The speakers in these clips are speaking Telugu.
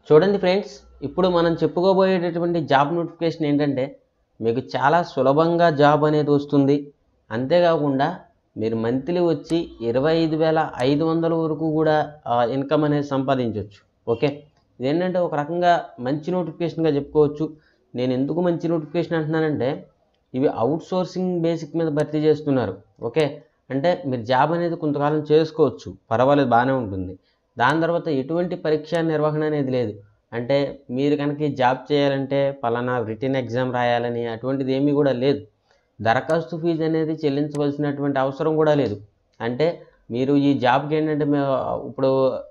చూడండి ఫ్రెండ్స్ ఇప్పుడు మనం చెప్పుకోబోయేటటువంటి జాబ్ నోటిఫికేషన్ ఏంటంటే మీకు చాలా సులభంగా జాబ్ అనేది వస్తుంది అంతేకాకుండా మీరు మంత్లీ వచ్చి ఇరవై ఐదు వేల ఐదు వందల వరకు కూడా ఇన్కమ్ అనేది సంపాదించవచ్చు ఓకే ఇదేంటంటే ఒక రకంగా మంచి నోటిఫికేషన్గా చెప్పుకోవచ్చు నేను ఎందుకు మంచి నోటిఫికేషన్ అంటున్నానంటే ఇవి అవుట్ సోర్సింగ్ బేసిక్ మీద భర్తీ చేస్తున్నారు ఓకే అంటే మీరు జాబ్ అనేది కొంతకాలం చేసుకోవచ్చు పర్వాలేదు బాగానే ఉంటుంది దాని తర్వాత ఎటువంటి పరీక్ష నిర్వహణ అనేది లేదు అంటే మీరు కనుక ఈ జాబ్ చేయాలంటే పలానా రిటర్న్ ఎగ్జామ్ రాయాలని అటువంటిది ఏమీ కూడా లేదు దరఖాస్తు ఫీజు అనేది చెల్లించవలసినటువంటి అవసరం కూడా లేదు అంటే మీరు ఈ జాబ్కి ఏంటంటే మేము ఇప్పుడు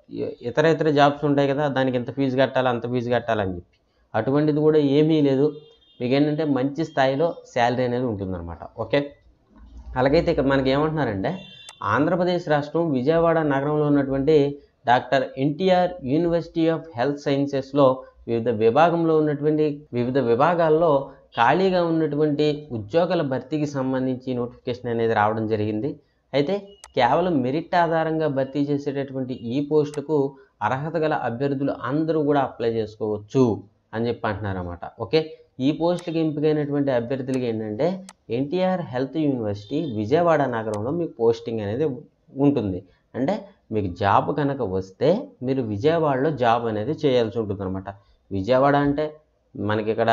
ఇతర ఇతర జాబ్స్ ఉంటాయి కదా దానికి ఇంత ఫీజు కట్టాలి అంత ఫీజు కట్టాలని చెప్పి అటువంటిది కూడా ఏమీ లేదు మీకు ఏంటంటే మంచి స్థాయిలో శాలరీ అనేది ఉంటుందన్నమాట ఓకే అలాగైతే ఇక్కడ మనకి ఏమంటున్నారంటే ఆంధ్రప్రదేశ్ రాష్ట్రం విజయవాడ నగరంలో ఉన్నటువంటి doctor NTR university of health సైన్సెస్లో వివిధ విభాగంలో ఉన్నటువంటి వివిధ విభాగాల్లో ఖాళీగా ఉన్నటువంటి ఉద్యోగాల భర్తీకి సంబంధించి నోటిఫికేషన్ అనేది రావడం జరిగింది అయితే కేవలం మెరిట్ ఆధారంగా భర్తీ చేసేటటువంటి ఈ పోస్టుకు అర్హత గల అభ్యర్థులు అందరూ కూడా అప్లై చేసుకోవచ్చు అని చెప్పి అంటున్నారన్నమాట ఓకే ఈ పోస్టులకు ఎంపికైనటువంటి అభ్యర్థులకి ఏంటంటే ఎన్టీఆర్ హెల్త్ యూనివర్సిటీ విజయవాడ నగరంలో మీకు పోస్టింగ్ అనేది ఉంటుంది అంటే మీకు జాబ్ కనుక వస్తే మీరు విజయవాడలో జాబ్ అనేది చేయాల్సి ఉంటుంది అనమాట విజయవాడ అంటే మనకి ఇక్కడ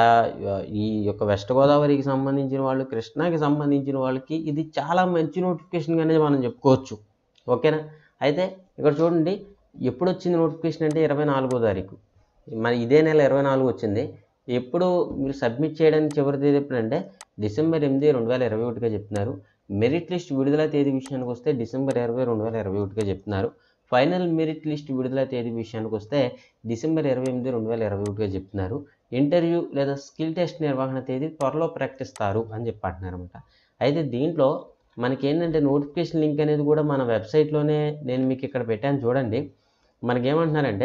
ఈ యొక్క వెస్ట్ గోదావరికి సంబంధించిన వాళ్ళు కృష్ణాకి సంబంధించిన వాళ్ళకి ఇది చాలా మంచి నోటిఫికేషన్ అనేది మనం చెప్పుకోవచ్చు ఓకేనా అయితే ఇక్కడ చూడండి ఎప్పుడు వచ్చింది నోటిఫికేషన్ అంటే ఇరవై నాలుగో తారీఖు మన ఇదే నెల ఇరవై నాలుగు వచ్చింది ఎప్పుడు మీరు సబ్మిట్ చేయడానికి చివరి తేదీ ఎప్పుడంటే డిసెంబర్ ఎనిమిది రెండు వేల ఇరవై ఒకటిగా చెప్తున్నారు మెరిట్ లిస్ట్ విడుదల తేదీ విషయానికి వస్తే డిసెంబర్ ఇరవై రెండు వేల ఇరవై ఒకటిగా చెప్తున్నారు ఫైనల్ మెరిట్ లిస్ట్ విడుదల తేదీ విషయానికి వస్తే డిసెంబర్ ఇరవై ఎనిమిది రెండు వేల ఇరవై ఒకటిగా చెప్తున్నారు ఇంటర్వ్యూ లేదా స్కిల్ టెస్ట్ నిర్వహణ తేదీ త్వరలో ప్రకటిస్తారు అని చెప్పి అంటున్నారు అనమాట అయితే దీంట్లో మనకి ఏంటంటే నోటిఫికేషన్ లింక్ అనేది కూడా మన వెబ్సైట్లోనే నేను మీకు ఇక్కడ పెట్టాను చూడండి మనకేమంటున్నారంటే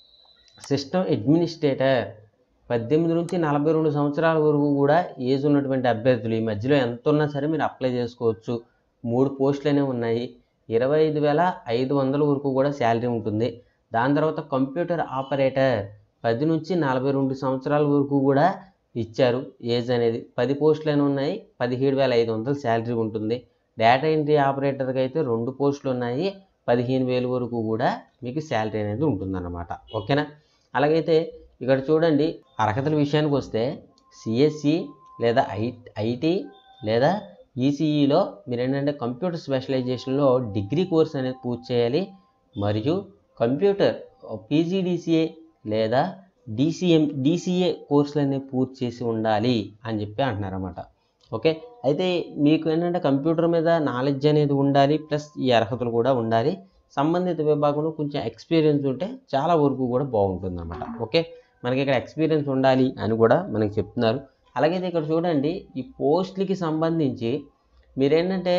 సిస్టమ్ అడ్మినిస్ట్రేటర్ పద్దెనిమిది నుంచి నలభై రెండు సంవత్సరాల వరకు కూడా ఏజ్ ఉన్నటువంటి అభ్యర్థులు ఈ మధ్యలో ఎంత ఉన్నా సరే మీరు అప్లై చేసుకోవచ్చు మూడు పోస్టులనే ఉన్నాయి ఇరవై ఐదు వేల ఐదు వందల వరకు కూడా శాలరీ ఉంటుంది దాని తర్వాత కంప్యూటర్ ఆపరేటర్ పది నుంచి నలభై రెండు సంవత్సరాల వరకు కూడా ఇచ్చారు ఏజ్ అనేది పది పోస్టులనే ఉన్నాయి పదిహేడు వేల ఐదు వందలు శాలరీ ఉంటుంది డేటా ఎంట్రీ ఆపరేటర్కి అయితే రెండు పోస్టులు ఉన్నాయి పదిహేను వేలు వరకు కూడా మీకు శాలరీ అనేది ఉంటుందన్నమాట ఓకేనా అలాగైతే ఇక్కడ చూడండి అర్హతల విషయానికి వస్తే సిఎస్సి లేదా ఐ ఐటీ లేదా ఈసీఈలో మీరు ఏంటంటే కంప్యూటర్ స్పెషలైజేషన్లో డిగ్రీ కోర్స్ అనేది పూర్తి చేయాలి మరియు కంప్యూటర్ పీజీడీసీఏ లేదా డీసీఎం డీసీఏ కోర్సులు అనేవి పూర్తి చేసి ఉండాలి అని చెప్పి అంటున్నారన్నమాట ఓకే అయితే మీకు ఏంటంటే కంప్యూటర్ మీద నాలెడ్జ్ అనేది ఉండాలి ప్లస్ ఈ అర్హతలు కూడా ఉండాలి సంబంధిత విభాగంలో కొంచెం ఎక్స్పీరియన్స్ ఉంటే చాలా వరకు కూడా బాగుంటుంది అనమాట ఓకే మనకి ఇక్కడ ఎక్స్పీరియన్స్ ఉండాలి అని కూడా మనకి చెప్తున్నారు అలాగే ఇక్కడ చూడండి ఈ పోస్టులకి సంబంధించి మీరేంటంటే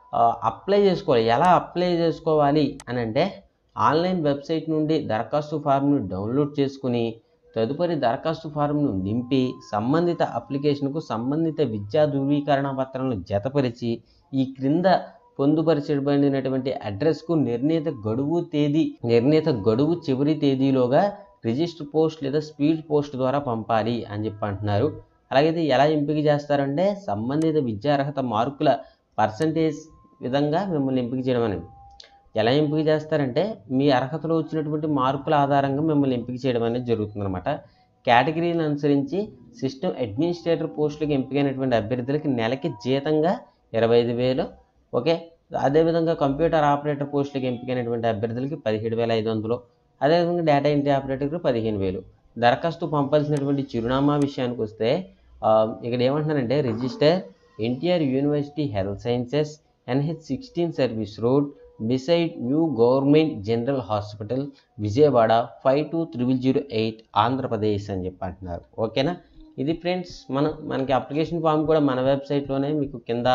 అప్లై చేసుకోవాలి ఎలా అప్లై చేసుకోవాలి అని అంటే ఆన్లైన్ వెబ్సైట్ నుండి దరఖాస్తు ఫామ్ను డౌన్లోడ్ చేసుకుని తదుపరి దరఖాస్తు ఫారంను నింపి సంబంధిత అప్లికేషన్కు సంబంధిత విద్యా ధృవీకరణ పత్రాలను జతపరిచి ఈ క్రింద పొందుపరచబడినటువంటి అడ్రస్కు నిర్ణీత గడువు తేదీ నిర్ణీత గడువు చివరి తేదీలోగా రిజిస్టర్ పోస్ట్ లేదా స్పీడ్ పోస్ట్ ద్వారా పంపాలి అని చెప్పి అంటున్నారు అలాగైతే ఎలా ఎంపిక చేస్తారంటే సంబంధిత విద్యార్హత మార్కుల పర్సంటేజ్ విధంగా మిమ్మల్ని ఎంపిక చేయడం అనేది ఎలా ఎంపిక చేస్తారంటే మీ అర్హతలో వచ్చినటువంటి మార్కుల ఆధారంగా మిమ్మల్ని ఎంపిక చేయడం అనేది జరుగుతుందన్నమాట కేటగిరీని అనుసరించి సిస్టమ్ అడ్మినిస్ట్రేటర్ పోస్టులకు ఎంపికైనటువంటి అభ్యర్థులకి నెలకి జీతంగా ఇరవై ఐదు వేలు ఓకే అదేవిధంగా కంప్యూటర్ ఆపరేటర్ పోస్టులకు ఎంపికైనటువంటి అభ్యర్థులకి పదిహేడు వేల ఐదు వందలు అదేవిధంగా డేటా ఎంట్రీ ఆపరేటర్కి పదిహేను వేలు దరఖాస్తు పంపాల్సినటువంటి చిరునామా విషయానికి వస్తే ఇక్కడ ఏమంటున్నారంటే register NTR university health sciences NH sixteen service road beside new government general hospital Vijayawada five two triple zero eight Andhra Pradesh అని చెప్పి అంటున్నారు ఓకేనా ఇది ఫ్రెండ్స్ మన మనకి అప్లికేషన్ ఫామ్ కూడా మన వెబ్సైట్లోనే మీకు కింద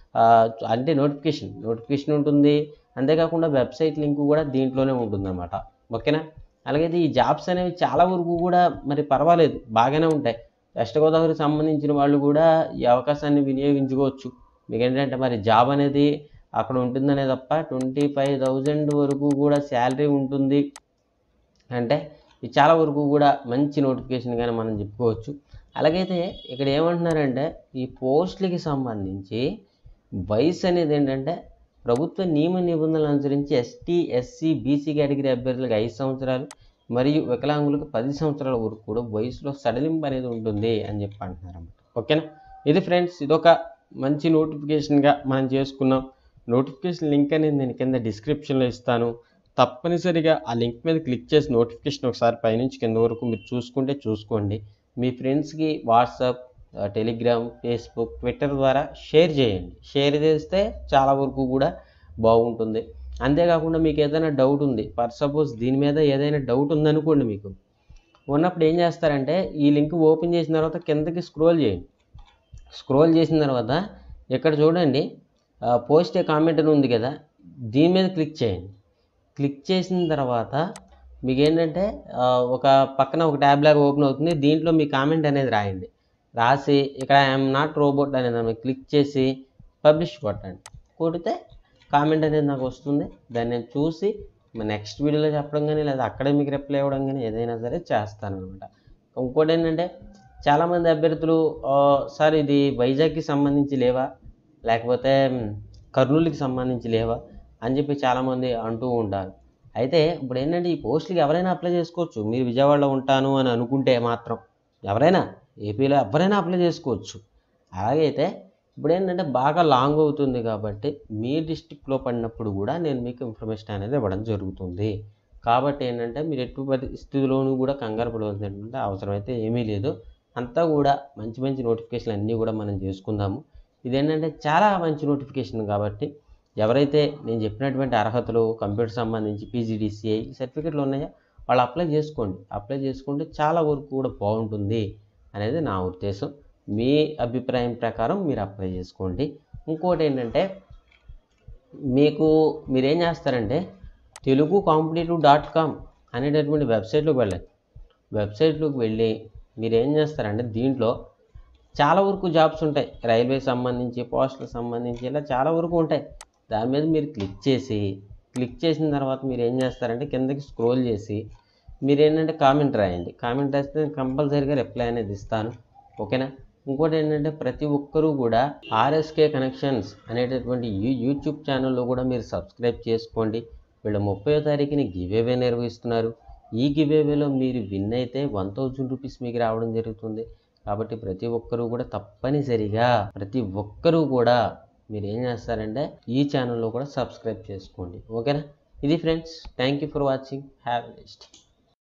అంటే నోటిఫికేషన్ నోటిఫికేషన్ ఉంటుంది అంతేకాకుండా వెబ్సైట్ లింక్ కూడా దీంట్లోనే ఉంటుందన్నమాట ఓకేనా అలాగే ఈ జాబ్స్ అనేవి చాలా వరకు కూడా మరి పర్వాలేదు బాగానే ఉంటాయి వెస్ట్ గోదావరికి సంబంధించిన వాళ్ళు కూడా ఈ అవకాశాన్ని వినియోగించుకోవచ్చు మీకు ఏంటంటే మరి జాబ్ అనేది అక్కడ ఉంటుందనే తప్ప ట్వంటీ ఫైవ్ థౌజండ్ వరకు కూడా శాలరీ ఉంటుంది అంటే ఇది చాలా వరకు కూడా మంచి నోటిఫికేషన్గానే మనం చెప్పుకోవచ్చు అలాగైతే ఇక్కడ ఏమంటున్నారంటే ఈ పోస్టులకి సంబంధించి వయసు అనేది ఏంటంటే ప్రభుత్వ నియమ నిబంధనలు అనుసరించి ఎస్టీ ఎస్సీ బీసీ కేటగిరీ అభ్యర్థులకు ఐదు సంవత్సరాలు మరియు వికలాంగులకు పది సంవత్సరాల వరకు కూడా వయసులో సడలింపు అనేది ఉంటుంది అని చెప్పి అంటున్నారు అన్నమాట ఓకేనా ఇది ఫ్రెండ్స్ ఇదొక మంచి నోటిఫికేషన్గా మనం చేసుకున్నాం నోటిఫికేషన్ లింక్ అనేది నేను కింద డిస్క్రిప్షన్లో ఇస్తాను తప్పనిసరిగా ఆ లింక్ మీద క్లిక్ చేసి నోటిఫికేషన్ ఒకసారి పైనుంచి కింద వరకు మీరు చూసుకుంటే చూసుకోండి మీ ఫ్రెండ్స్కి వాట్సాప్ ఆ, టెలిగ్రామ్ ఫేస్బుక్ ట్విట్టర్ ద్వారా షేర్ చేయండి షేర్ చేస్తే చాలా వరకు కూడా బాగుంటుంది అంతేకాకుండా మీకు ఏదైనా డౌట్ ఉంది ఫర్ సపోజ్ దీని మీద ఏదైనా డౌట్ ఉందనుకోండి మీకు ఉన్నప్పుడు ఏం చేస్తారంటే ఈ లింక్ ఓపెన్ చేసిన తర్వాత కిందకి స్క్రోల్ చేయండి స్క్రోల్ చేసిన తర్వాత ఇక్కడ చూడండి పోస్ట్ ఏ కామెంట్ అని ఉంది కదా దీని మీద క్లిక్ చేయండి క్లిక్ చేసిన తర్వాత మీకు ఏంటంటే ఆ, ఒక పక్కన ఒక ట్యాబ్ లాగా ఓపెన్ అవుతుంది దీంట్లో మీ కామెంట్ అనేది రాయండి రాసి ఇక్కడ ఐఎమ్ నాట్ రోబోట్ అనేది దాన్ని క్లిక్ చేసి పబ్లిష్ కొట్టండి కొడితే కామెంట్ అనేది నాకు వస్తుంది దాన్ని నేను చూసి నెక్స్ట్ వీడియోలో చెప్పడం కానీ లేదా అక్కడే మీకు రిప్లై ఇవ్వడం కానీ ఏదైనా సరే చేస్తాను అనమాట ఇంకోటి ఏంటంటే చాలామంది అభ్యర్థులు ఆ, సార్ ఇది వైజాగ్కి సంబంధించి లేవా లేకపోతే మ్, కర్నూలుకి సంబంధించి లేవా అని చెప్పి చాలామంది అంటూ ఉంటారు అయితే ఇప్పుడు ఏంటంటే ఈ పోస్టులకి ఎవరైనా అప్లై చేసుకోవచ్చు మీరు విజయవాడలో ఉంటాను అని అనుకుంటే మాత్రం ఎవరైనా ఏపీలో ఎవరైనా అప్లై చేసుకోవచ్చు అలాగైతే ఇప్పుడు ఏంటంటే బాగా లాంగ్ అవుతుంది కాబట్టి మీ డిస్టిక్లో పడినప్పుడు కూడా నేను మీకు ఇన్ఫర్మేషన్ అనేది ఇవ్వడం జరుగుతుంది కాబట్టి ఏంటంటే మీరు ఎటు పరిస్థితిలోనూ కూడా కంగారు పడవలసినటువంటి అవసరం అయితే ఏమీ లేదు అంతా కూడా మంచి మంచి నోటిఫికేషన్లు అన్నీ కూడా మనం చేసుకుందాము ఇదేంటంటే చాలా మంచి నోటిఫికేషన్ కాబట్టి ఎవరైతే నేను చెప్పినటువంటి అర్హతలు కంప్యూటర్ సంబంధించి పీజీడీసీఐ సర్టిఫికెట్లు ఉన్నాయో వాళ్ళు అప్లై చేసుకోండి అప్లై చేసుకుంటే చాలా వరకు కూడా బాగుంటుంది అనేది నా ఉద్దేశం మీ అభిప్రాయం ప్రకారం మీరు అప్లై చేసుకోండి ఇంకోటి ఏంటంటే మీకు మీరేం చేస్తారంటే తెలుగు కాంపిటేటివ్ డాట్ కామ్ అనేటటువంటి వెబ్సైట్లోకి వెళ్ళండి వెబ్సైట్లోకి వెళ్ళి మీరు ఏం చేస్తారంటే దీంట్లో చాలా వరకు జాబ్స్ ఉంటాయి రైల్వే సంబంధించి పోస్టులకు సంబంధించి ఇలా చాలా వరకు ఉంటాయి దాని మీద మీరు క్లిక్ చేసి క్లిక్ చేసిన తర్వాత మీరు ఏం చేస్తారంటే కిందకి స్క్రోల్ చేసి మీరు ఏంటంటే కామెంట్ రాయండి కామెంట్ రాస్తే నేను కంపల్సరీగా రిప్లై అనేది ఇస్తాను ఓకేనా ఇంకోటి ఏంటంటే ప్రతి ఒక్కరూ కూడా ఆర్ఎస్కే కనెక్షన్స్ అనేటటువంటి యూ యూట్యూబ్ ఛానల్లో కూడా మీరు సబ్స్క్రైబ్ చేసుకోండి వీళ్ళు ముప్పై తారీఖుని గివేవే నిర్వహిస్తున్నారు ఈ గివేవేలో మీరు విన్ అయితే వన్ థౌజండ్ రూపీస్ మీకు రావడం జరుగుతుంది కాబట్టి ప్రతి ఒక్కరూ కూడా తప్పనిసరిగా ప్రతి ఒక్కరూ కూడా మీరు ఏం చేస్తారంటే ఈ ఛానల్లో కూడా సబ్స్క్రైబ్ చేసుకోండి ఓకేనా ఇది friends thank you for watching have next